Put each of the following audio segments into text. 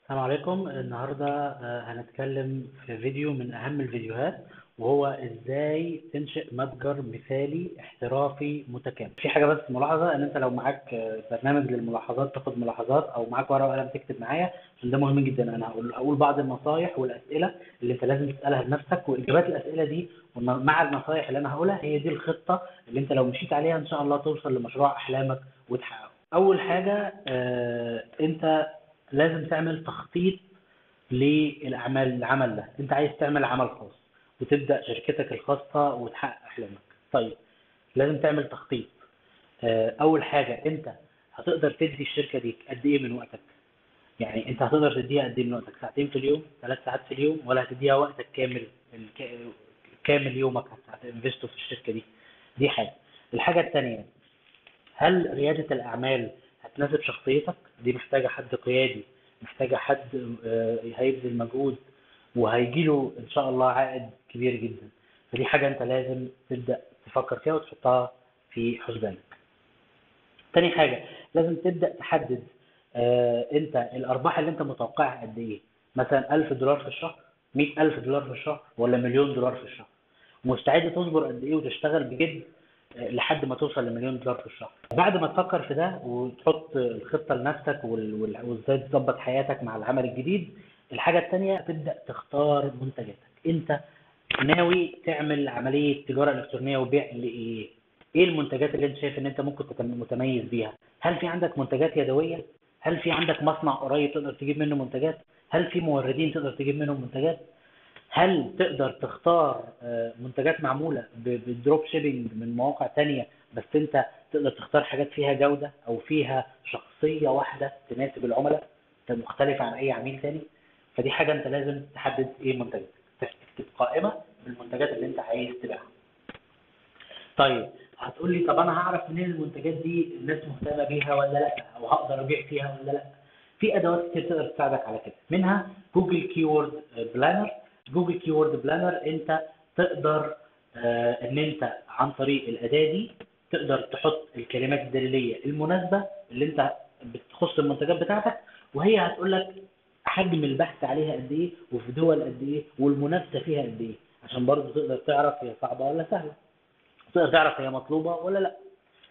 السلام عليكم النهاردة آه، هنتكلم في فيديو من أهم الفيديوهات وهو إزاي تنشئ متجر مثالي احترافي متكامل. في حاجة بس ملاحظة إن أنت لو معاك آه، برنامج للملاحظات تاخد ملاحظات أو معاك ورقة وقلم تكتب معايا عشان ده مهم جدا أنا هقول هقول بعض النصايح والأسئلة اللي أنت لازم تسألها لنفسك وإجابات الأسئلة دي والن- مع النصايح اللي أنا هقولها هي دي الخطة اللي أنت لو مشيت عليها إن شاء الله توصل لمشروع أحلامك وتحققه. أول حاجة آه، أنت لازم تعمل تخطيط للاعمال العمل ده انت عايز تعمل عمل خاص وتبدا شركتك الخاصه وتحقق احلامك طيب لازم تعمل تخطيط آه، اول حاجه انت هتقدر تدي الشركه دي قد ايه من وقتك يعني انت هتقدر تديها قد ايه من وقتك ساعتين في اليوم ثلاث ساعات في اليوم ولا هتديها وقتك كامل الك... كامل يومك هتنفسته في الشركه دي دي حاجه الحاجه الثانيه هل ريادة الأعمال هتناسب شخصيتك؟ دي محتاجة حد قيادي، محتاجة حد آه، هيبذل مجهود وهيجيله إن شاء الله عائد كبير جدا. فدي حاجة أنت لازم تبدأ تفكر فيها وتحطها في حسبانك. تاني حاجة لازم تبدأ تحدد آه، أنت الأرباح اللي أنت متوقعها قد إيه؟ مثلا 1000 دولار في الشهر، 100000 دولار في الشهر، ولا مليون دولار في الشهر؟ مستعد تصبر قد إيه وتشتغل بجد لحد ما توصل لمليون دولار في الشهر بعد ما تفكر في ده وتحط الخطه لنفسك وال- وال- وازاي تظبط حياتك مع العمل الجديد الحاجه الثانيه تبدا تختار منتجاتك انت ناوي تعمل عمليه تجاره الكترونيه وبيع لايه ايه المنتجات اللي انت شايف ان انت ممكن تتم- متميز بيها هل في عندك منتجات يدويه هل في عندك مصنع قريب تقدر تجيب منه منتجات هل في موردين تقدر تجيب منهم منتجات هل تقدر تختار آه، منتجات معمولة ب- بالدروب شيبينج من مواقع تانية بس انت تقدر تختار حاجات فيها جودة او فيها شخصية واحدة تناسب العملاء انت مختلف عن اي عميل تاني فدي حاجة انت لازم تحدد ايه منتجاتك تكتب قائمة بالمنتجات اللي انت عايز تبيعها طيب هتقول لي طب انا هعرف منين المنتجات دي الناس مهتمة بيها ولا لا او هقدر ابيع فيها ولا لا في ادوات كتير تقدر تساعدك على كده منها جوجل كيورد بلانر جوجل كيورد بلانر انت تقدر آه، ان انت عن طريق الاداه دي تقدر تحط الكلمات الدليليه المناسبه اللي انت بتخص المنتجات بتاعتك وهي هتقول لك حجم البحث عليها قد ايه وفي دول قد ايه والمنافسه فيها قد ايه عشان برضه تقدر تعرف هي صعبه ولا سهله تقدر تعرف هي مطلوبه ولا لا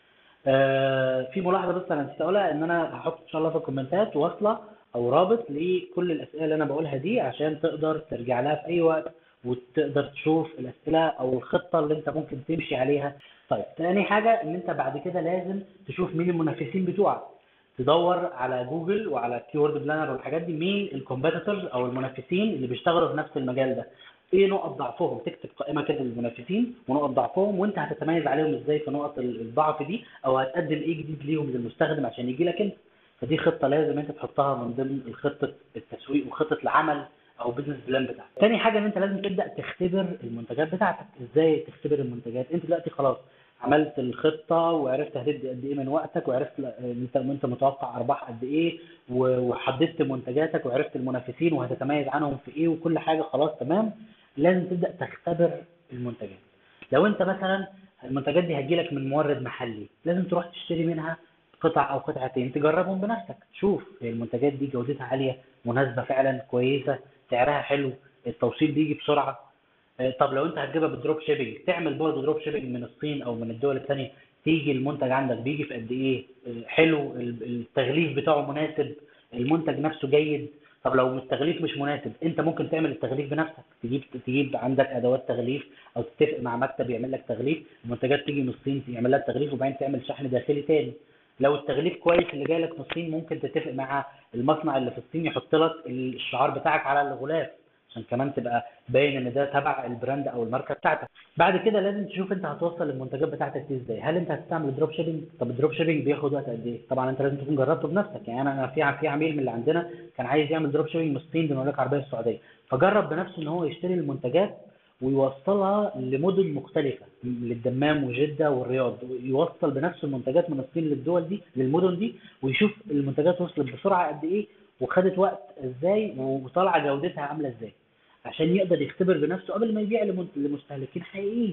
آه، في ملاحظه بس انا نسيت اقولها ان انا هحط ان شاء الله في الكومنتات واصله او رابط لكل الاسئله اللي انا بقولها دي عشان تقدر ترجع لها في اي وقت وتقدر تشوف الاسئله او الخطه اللي انت ممكن تمشي عليها طيب تاني حاجه ان انت بعد كده لازم تشوف مين المنافسين بتوعك تدور على جوجل وعلى كيورد بلانر والحاجات دي مين الكومبيتيتورز او المنافسين اللي بيشتغلوا في نفس المجال ده ايه نقط ضعفهم تكتب قائمه كده للمنافسين ونقط ضعفهم وانت هتتميز عليهم ازاي في نقط الضعف دي او هتقدم ايه جديد ليهم للمستخدم عشان يجي لك انت فدي خطه لازم انت تحطها من ضمن خطه التسويق وخطه العمل او بزنس بلان بتاعتك. تاني حاجه ان انت لازم تبدا تختبر المنتجات بتاعتك، ازاي تختبر المنتجات؟ انت دلوقتي خلاص عملت الخطه وعرفت هتدي قد ايه من وقتك وعرفت ل- انت انت متوقع ارباح قد ايه و- وحددت منتجاتك وعرفت المنافسين وهتتميز عنهم في ايه وكل حاجه خلاص تمام لازم تبدا تختبر المنتجات. لو انت مثلا المنتجات دي هتجيلك من مورد محلي لازم تروح تشتري منها قطع او قطعتين تجربهم بنفسك تشوف هي المنتجات دي جودتها عاليه مناسبه فعلا كويسه سعرها حلو التوصيل بيجي بسرعه آه، طب لو انت هتجيبها بالدروب شيبنج تعمل برضه دروب شيبنج من الصين او من الدول الثانيه تيجي المنتج عندك بيجي في قد ايه آه، حلو ال- التغليف بتاعه مناسب المنتج نفسه جيد طب لو التغليف مش مناسب انت ممكن تعمل التغليف بنفسك تجيب تجيب عندك ادوات تغليف او تتفق مع مكتب يعمل لك تغليف المنتجات تيجي من الصين يعمل لها التغليف وبعدين تعمل شحن داخلي تاني لو التغليف كويس اللي جاي لك من الصين ممكن تتفق مع المصنع اللي في الصين يحط لك الشعار بتاعك على الغلاف عشان كمان تبقى باين ان ده تبع البراند او الماركه بتاعتك بعد كده لازم تشوف انت هتوصل المنتجات بتاعتك دي ازاي هل انت هتستعمل دروب شيبنج طب الدروب شيبنج بياخد وقت قد ايه طبعا انت لازم تكون جربته بنفسك يعني انا انا في في عميل من اللي عندنا كان عايز يعمل دروب شيبنج من الصين للمملكه العربيه السعوديه فجرب بنفسه ان هو يشتري المنتجات ويوصلها لمدن مختلفة للدمام وجدة والرياض يوصل بنفسه المنتجات من الصين للدول دي للمدن دي ويشوف المنتجات وصلت بسرعة قد ايه وخدت وقت ازاي وطالعة جودتها عاملة ازاي عشان يقدر يختبر بنفسه قبل ما يبيع لمن- لمستهلكين حقيقيين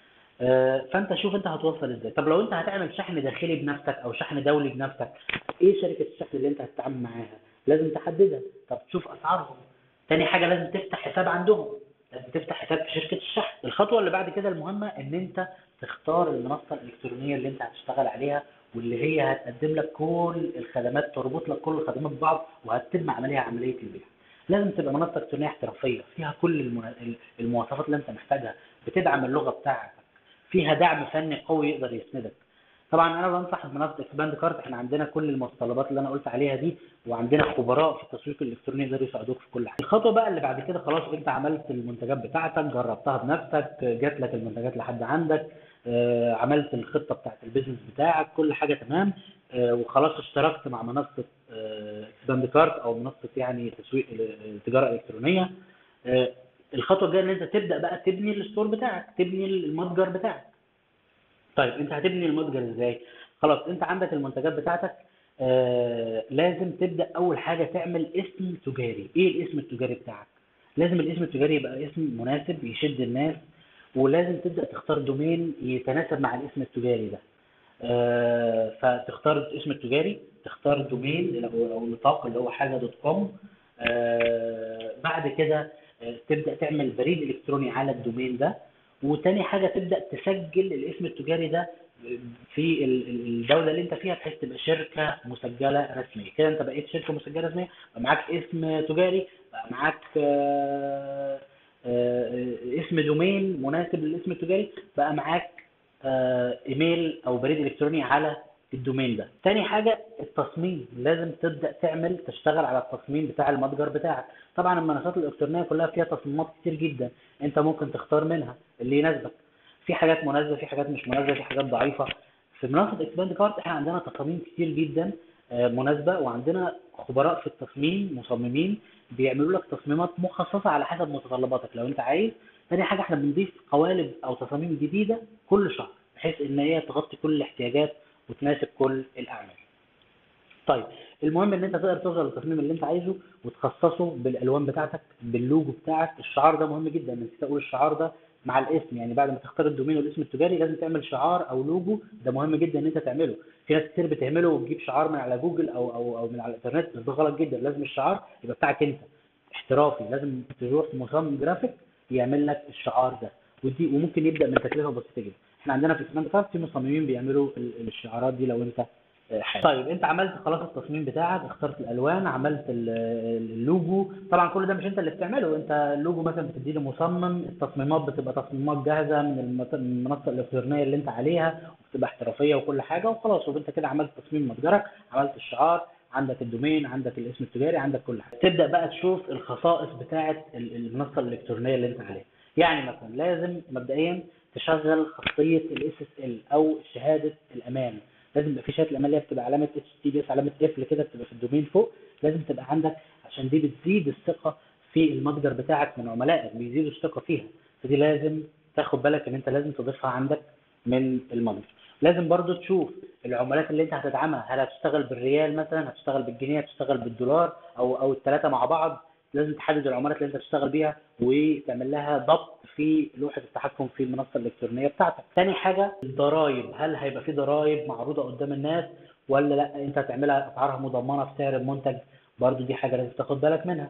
آه، فانت شوف انت هتوصل ازاي طب لو انت هتعمل شحن داخلي بنفسك او شحن دولي بنفسك ايه شركه الشحن اللي انت هتتعامل معاها لازم تحددها طب تشوف اسعارهم تاني حاجه لازم تفتح حساب عندهم لازم تفتح حساب في شركه الشحن الخطوه اللي بعد كده المهمه ان انت تختار المنصه الالكترونيه اللي انت هتشتغل عليها واللي هي هتقدم لك كل الخدمات تربط لك كل الخدمات ببعض وهتتم عمليه عمليه البيع لازم تبقى منصه الكترونيه احترافيه فيها كل المنا- المواصفات اللي انت محتاجها بتدعم اللغه بتاعتك فيها دعم فني قوي يقدر يسندك طبعا انا بنصح بمنصه اكسباند كارت احنا عندنا كل المتطلبات اللي انا قلت عليها دي وعندنا خبراء في التسويق الالكتروني يقدروا يساعدوك في كل حاجه الخطوه بقى اللي بعد كده خلاص انت عملت المنتجات بتاعتك جربتها بنفسك جات لك المنتجات لحد عندك آه، عملت الخطه بتاعت البيزنس بتاعك كل حاجه تمام آه، وخلاص اشتركت مع منصه اكسباند كارت او منصه يعني تسويق التجاره الالكترونيه آه، الخطوه الجايه ان انت تبدا بقى تبني الستور بتاعك تبني المتجر بتاعك طيب انت هتبني المتجر ازاي خلاص انت عندك المنتجات بتاعتك آه لازم تبدا اول حاجه تعمل اسم تجاري ايه الاسم التجاري بتاعك لازم الاسم التجاري يبقى اسم مناسب يشد الناس ولازم تبدا تختار دومين يتناسب مع الاسم التجاري ده آه فتختار الاسم التجاري تختار دومين اللي هو- او نطاق اللي هو حاجه دوت كوم آه بعد كده آه، تبدا تعمل بريد الكتروني على الدومين ده وتاني حاجه تبدا تسجل الاسم التجاري ده في ال- ال- الدوله اللي انت فيها بحيث تبقى شركه مسجله رسميه كده انت بقيت شركه مسجله رسميه بقى معاك اسم تجاري بقى معاك آه، آه، اسم دومين مناسب للاسم التجاري بقى معاك آه، ايميل او بريد الكتروني على الدومين ده تاني حاجه التصميم لازم تبدا تعمل تشتغل على التصميم بتاع المتجر بتاعك طبعا المنصات الالكترونيه كلها فيها تصميمات كتير جدا انت ممكن تختار منها اللي يناسبك في حاجات مناسبه في حاجات مش مناسبه في حاجات ضعيفه في منصه اكسباند كارت احنا عندنا تصاميم كتير جدا آه، مناسبه وعندنا خبراء في التصميم مصممين بيعملوا لك تصميمات مخصصه على حسب متطلباتك لو انت عايز تاني حاجه احنا بنضيف قوالب او تصاميم جديده كل شهر بحيث ان هي تغطي كل الاحتياجات وتناسب كل الاعمال طيب المهم ان انت تقدر توصل للتصميم اللي انت عايزه وتخصصه بالالوان بتاعتك باللوجو بتاعك الشعار ده مهم جدا نسيت اقول الشعار ده مع الاسم يعني بعد ما تختار الدومين والاسم التجاري لازم تعمل شعار او لوجو ده مهم جدا ان انت تعمله في ناس كتير بتعمله وتجيب شعار من على جوجل او او او من على الانترنت بس ده غلط جدا لازم الشعار يبقى بتاعك انت احترافي لازم تروح مصمم جرافيك يعمل لك الشعار ده ودي وممكن يبدا من تكلفه بسيطه جدا احنا عندنا في سمانت كارت في مصممين بيعملوا ال- الشعارات دي لو انت آه، حابب طيب انت عملت خلاص التصميم بتاعك اخترت الالوان عملت ال- اللوجو طبعا كل ده مش انت اللي بتعمله انت اللوجو مثلا بتديه لمصمم التصميمات بتبقى تصميمات جاهزه من المت- من المنصه الالكترونيه اللي انت عليها وبتبقى احترافيه وكل حاجه وخلاص وانت كده عملت تصميم متجرك عملت الشعار عندك الدومين عندك الاسم التجاري عندك كل حاجه تبدا بقى تشوف الخصائص بتاعه ال- المنصه الالكترونيه اللي انت عليها يعني مثلا لازم مبدئيا تشغل خاصيه الاس اس ال او شهاده الامان لازم يبقى في شهاده الامان اللي هي بتبقى علامه اتش تي بي اس علامه قفل كده بتبقى في الدومين فوق لازم تبقى عندك عشان دي بتزيد الثقه في المتجر بتاعك من عملائك بيزيدوا الثقه فيها فدي لازم تاخد بالك ان انت لازم تضيفها عندك من المتجر لازم برضو تشوف العملات اللي انت هتدعمها هل هتشتغل بالريال مثلا هتشتغل بالجنيه هتشتغل بالدولار او او الثلاثه مع بعض لازم تحدد العملات اللي انت تشتغل بيها وتعمل لها ضبط في لوحه التحكم في المنصه الالكترونيه بتاعتك. تاني حاجه الضرايب، هل هيبقى في ضرايب معروضه قدام الناس ولا لا انت هتعملها اسعارها مضمنه في سعر المنتج؟ برضو دي حاجه لازم تاخد بالك منها.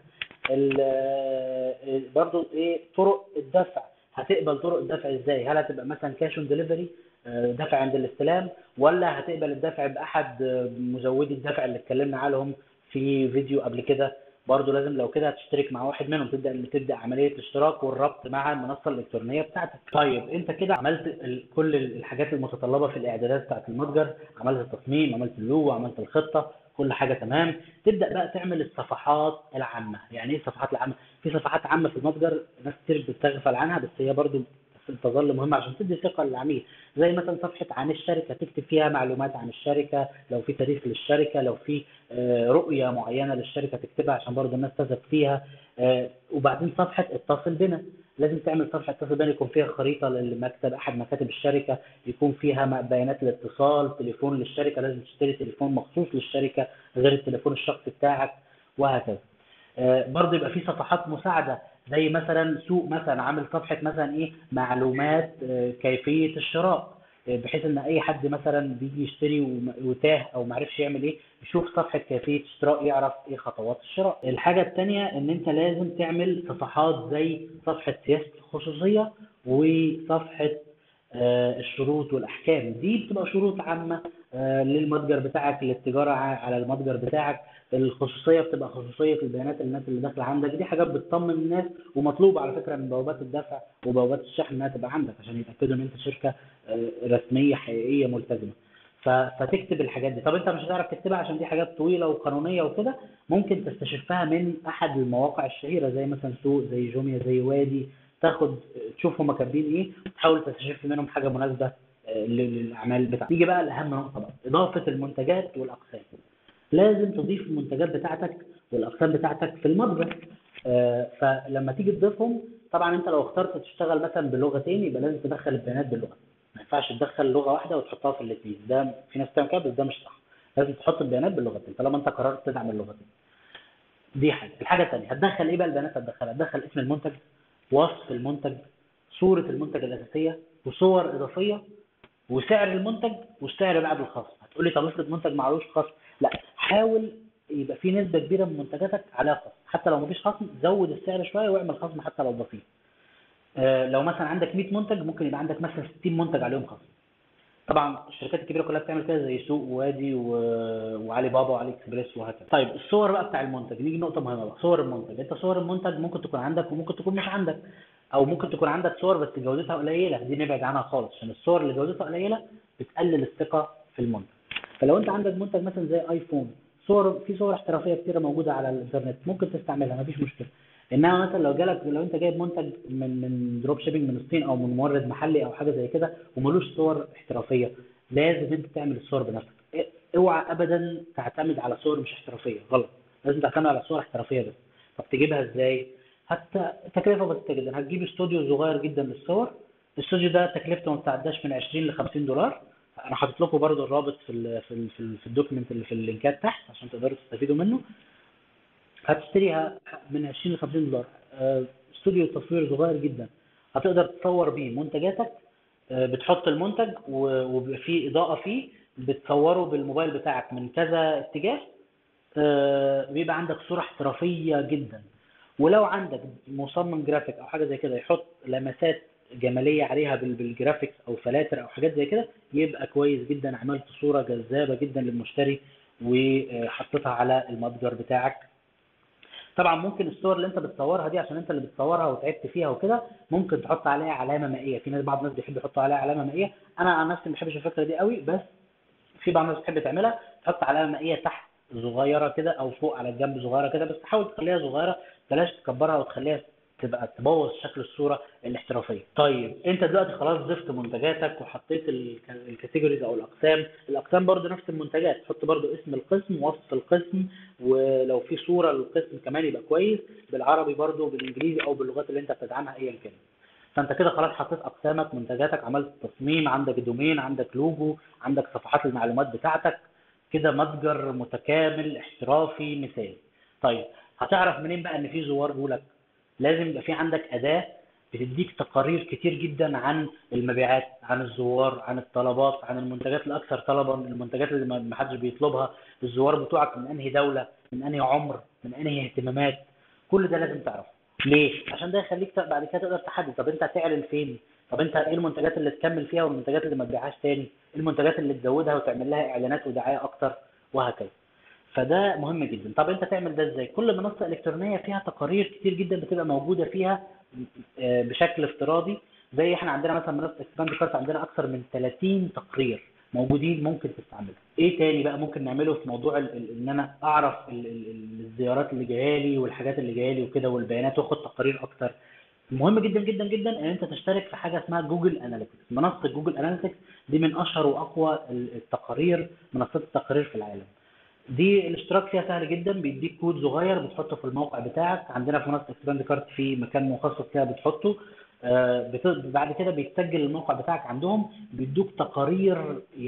ال- برضو ايه طرق الدفع هتقبل طرق الدفع ازاي؟ هل هتبقى مثلا كاش اون ديليفري دفع عند الاستلام ولا هتقبل الدفع باحد آه، مزودي الدفع اللي اتكلمنا عنهم في فيديو قبل كده برضه لازم لو كده هتشترك مع واحد منهم تبدا تبدا عمليه الاشتراك والربط مع المنصه الالكترونيه بتاعتك. طيب انت كده عملت ال- كل الحاجات المتطلبه في الاعدادات بتاعت المتجر، عملت التصميم، عملت اللوجو، عملت الخطه، كل حاجه تمام، تبدا بقى تعمل الصفحات العامه، يعني ايه الصفحات العامه؟ في صفحات عامه في المتجر ناس كتير بتغفل عنها بس هي برضه تظل مهمه عشان تدي ثقه للعميل زي مثلا صفحه عن الشركه تكتب فيها معلومات عن الشركه لو في تاريخ للشركه لو في آه، رؤيه معينه للشركه تكتبها عشان برضه الناس تثق فيها آه، وبعدين صفحه اتصل بنا لازم تعمل صفحه اتصل بنا يكون فيها خريطه للمكتب احد مكاتب الشركه يكون فيها م- بيانات الاتصال تليفون للشركه لازم تشتري تليفون مخصوص للشركه غير التليفون الشخصي بتاعك وهكذا آه، برضه يبقى في صفحات مساعده زي مثلا سوق مثلا عامل صفحه مثلا ايه معلومات آه، كيفيه الشراء آه، بحيث ان اي حد مثلا بيجي يشتري وم- وتاه او ما عرفش يعمل ايه يشوف صفحه كيفيه الشراء يعرف ايه خطوات الشراء الحاجه الثانيه ان انت لازم تعمل صفحات زي صفحه سياسه الخصوصيه وصفحه آه، الشروط والاحكام دي بتبقى شروط عامه آه، للمتجر بتاعك للتجاره ع- على المتجر بتاعك الخصوصيه بتبقى خصوصيه البيانات الناس اللي داخله عندك دي حاجات بتطمن الناس ومطلوب على فكره من بوابات الدفع وبوابات الشحن انها تبقى عندك عشان يتاكدوا ان انت شركه آه، رسميه حقيقيه ملتزمه ف- فتكتب الحاجات دي طب انت مش هتعرف تكتبها عشان دي حاجات طويله وقانونيه وكده ممكن تستشفها من احد المواقع الشهيره زي مثلا سوق زي جوميا زي وادي تاخد تشوف هم كاتبين ايه وتحاول تستشف منهم حاجه مناسبه آه، لل- للاعمال بتاعتك نيجي بقى لاهم نقطه بقى اضافه المنتجات والاقسام لازم تضيف المنتجات بتاعتك والاقسام بتاعتك في المتجر آه، فلما تيجي تضيفهم طبعا انت لو اخترت تشتغل مثلا بلغتين يبقى لازم تدخل البيانات باللغه ما ينفعش تدخل لغه واحده وتحطها في الاثنين ده في ناس بتعمل كده بس ده مش صح لازم تحط البيانات باللغتين طالما انت قررت تدعم اللغتين دي حاجه الحاجه الثانيه هتدخل ايه بقى البيانات هتدخلها هتدخل اسم المنتج وصف المنتج صوره المنتج الاساسيه وصور اضافيه وسعر المنتج والسعر بعد الخصم هتقول لي طب افرض منتج معلوش خصم لا حاول يبقى في نسبه كبيره من منتجاتك عليها خصم حتى لو مفيش خصم زود السعر شويه واعمل خصم حتى لو بسيط آه، لو مثلا عندك 100 منتج ممكن يبقى عندك مثلا 60 منتج عليهم خصم طبعا الشركات الكبيره كلها بتعمل كده زي سوق ووادي و... وعلي بابا وعلي اكسبريس وهكذا طيب الصور بقى بتاع المنتج نيجي نقطه مهمه بقى صور المنتج انت صور المنتج ممكن تكون عندك وممكن تكون مش عندك او ممكن تكون عندك صور بس جودتها قليله دي نبعد عنها خالص عشان الصور اللي جودتها قليله بتقلل الثقه في المنتج فلو انت عندك منتج مثلا زي ايفون صور في صور احترافيه كتيره موجوده على الانترنت ممكن تستعملها مفيش مشكله انما مثلا لو جالك لو انت جايب منتج من من دروب شيبنج من الصين او من مورد محلي او حاجه زي كده وملوش صور احترافيه لازم انت تعمل الصور بنفسك اه- اوعى ابدا تعتمد على صور مش احترافيه غلط لازم تعتمد على صور احترافيه بس طب تجيبها ازاي حتى تكلفه بسيطه جدا هتجيب استوديو صغير جدا للصور الاستوديو ده تكلفته ما بتعداش من 20 ل 50 دولار انا حاطط لكم برضو الرابط في ال في ال في, ال في الدوكيمنت اللي في اللينكات تحت عشان تقدروا تستفيدوا منه هتشتريها من 20 ل 50 دولار آه، استوديو تصوير صغير جدا هتقدر تصور بيه منتجاتك آه، بتحط المنتج و- وبيبقى فيه اضاءه فيه بتصوره بالموبايل بتاعك من كذا اتجاه آه، بيبقى عندك صوره احترافيه جدا ولو عندك مصمم جرافيك او حاجه زي كده يحط لمسات جماليه عليها بال- بالجرافيكس او فلاتر او حاجات زي كده يبقى كويس جدا عملت صوره جذابه جدا للمشتري وحطيتها على المتجر بتاعك طبعا ممكن الصور اللي انت بتصورها دي عشان انت اللي بتصورها وتعبت فيها وكده ممكن تحط عليها علامه مائيه في ناس بعض الناس بيحب يحطوا عليها علامه مائيه انا عن نفسي ما بحبش الفكره دي قوي بس في بعض الناس بتحب تعملها تحط علامه مائيه تحت صغيره كده او فوق على الجنب صغيره كده بس تحاول تخليها صغيره بلاش تكبرها وتخليها تبقى تبوظ شكل الصوره الاحترافيه. طيب انت دلوقتي خلاص ضفت منتجاتك وحطيت ال- الكاتيجوريز او الاقسام، الاقسام برضو نفس المنتجات، حط برضو اسم القسم ووصف القسم ولو في صوره للقسم كمان يبقى كويس بالعربي برضو بالانجليزي او باللغات اللي انت بتدعمها ايا كان. فانت كده خلاص حطيت اقسامك منتجاتك عملت تصميم عندك دومين عندك لوجو عندك صفحات المعلومات بتاعتك كده متجر متكامل احترافي مثالي طيب هتعرف منين بقى ان في زوار جولك لازم يبقى في عندك اداه بتديك تقارير كتير جدا عن المبيعات عن الزوار عن الطلبات عن المنتجات الاكثر طلبا المنتجات اللي ما ما حدش بيطلبها الزوار بتوعك من انهي دوله من انهي عمر من انهي اهتمامات كل ده لازم تعرفه ليه عشان ده يخليك ت- بعد كده تقدر تحدد طب انت هتعلن فين طب انت ايه المنتجات اللي تكمل فيها والمنتجات اللي ما تبيعهاش تاني ايه المنتجات اللي تزودها وتعمل لها اعلانات ودعايه اكتر وهكذا فده مهم جدا طب انت تعمل ده ازاي كل منصه الكترونيه فيها تقارير كتير جدا بتبقى موجوده فيها آه، بشكل افتراضي زي احنا عندنا مثلا منصه اكسباند كارت عندنا اكثر من 30 تقرير موجودين ممكن تستعملهم ايه تاني بقى ممكن نعمله في موضوع ال- ال- ان انا اعرف ال- ال- ال- الزيارات اللي جايه لي والحاجات اللي جايه لي وكده والبيانات واخد تقارير اكتر مهم جدا جدا جدا ان انت تشترك في حاجه اسمها جوجل اناليتكس منصه جوجل اناليتكس دي من اشهر واقوى ال- التقارير منصات التقارير في العالم دي الاشتراك فيها سهل جدا بيديك كود صغير بتحطه في الموقع بتاعك عندنا في منصه اكسباند كارت في مكان مخصص كده بتحطه آه، بت- بعد كده بيتسجل الموقع بتاعك عندهم بيدوك تقارير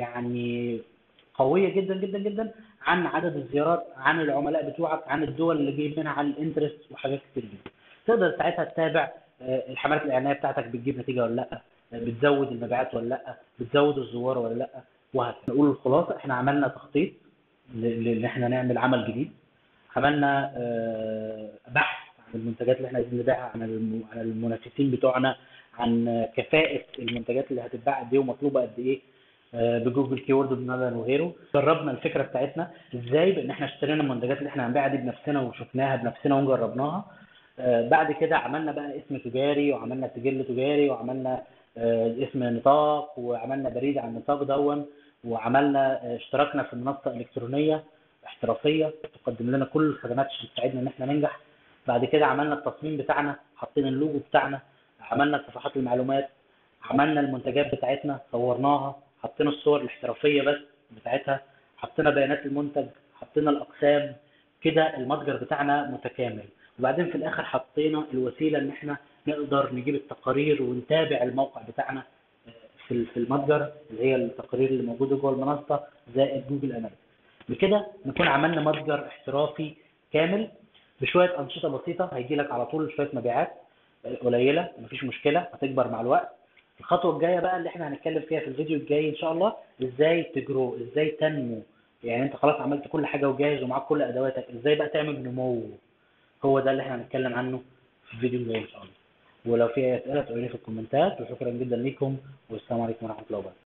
يعني قويه جدا جدا جدا عن عدد الزيارات عن العملاء بتوعك عن الدول اللي جايب منها عن الانترست وحاجات كتير جدا تقدر ساعتها تتابع آه، الحملات الاعلانيه بتاعتك بتجيب نتيجه ولا لا بتزود المبيعات ولا لا بتزود الزوار ولا لا وهكذا نقول الخلاصه احنا عملنا تخطيط ل- ان احنا نعمل عمل جديد عملنا آه، بحث عن المنتجات اللي احنا عايزين نبيعها عن الم- عن المنافسين بتوعنا عن كفاءة المنتجات اللي هتتباع قد ايه ومطلوبة قد ايه آه، بجوجل كيورد وبنادر وغيره جربنا الفكرة بتاعتنا ازاي بان احنا اشترينا المنتجات اللي احنا هنبيعها دي بنفسنا وشفناها بنفسنا وجربناها آه، بعد كده عملنا بقى اسم تجاري وعملنا سجل تجاري وعملنا آه، اسم نطاق وعملنا بريد على النطاق دون وعملنا آه، اشتركنا في منصة إلكترونية احترافية تقدم لنا كل الخدمات اللي تساعدنا إن احنا ننجح بعد كده عملنا التصميم بتاعنا حطينا اللوجو بتاعنا عملنا صفحات المعلومات عملنا المنتجات بتاعتنا صورناها حطينا الصور الاحترافية بس بتاعتها حطينا بيانات المنتج حطينا الأقسام كده المتجر بتاعنا متكامل وبعدين في الآخر حطينا الوسيلة إن احنا نقدر نجيب التقارير ونتابع الموقع بتاعنا في في المتجر اللي هي التقارير اللي موجودة جوه المنصة زائد جوجل أناليتكس بكده نكون عملنا متجر احترافي كامل بشويه انشطه بسيطه هيجي لك على طول شويه مبيعات قليله مفيش مشكله هتكبر مع الوقت الخطوه الجايه بقى اللي احنا هنتكلم فيها في الفيديو الجاي ان شاء الله ازاي تجرو ازاي تنمو يعني انت خلاص عملت كل حاجه وجاهز ومعاك كل ادواتك ازاي بقى تعمل نمو هو ده اللي احنا هنتكلم عنه في الفيديو الجاي ان شاء الله ولو في اي اسئله تقولوا لي في الكومنتات وشكرا جدا ليكم والسلام عليكم ورحمه الله وبركاته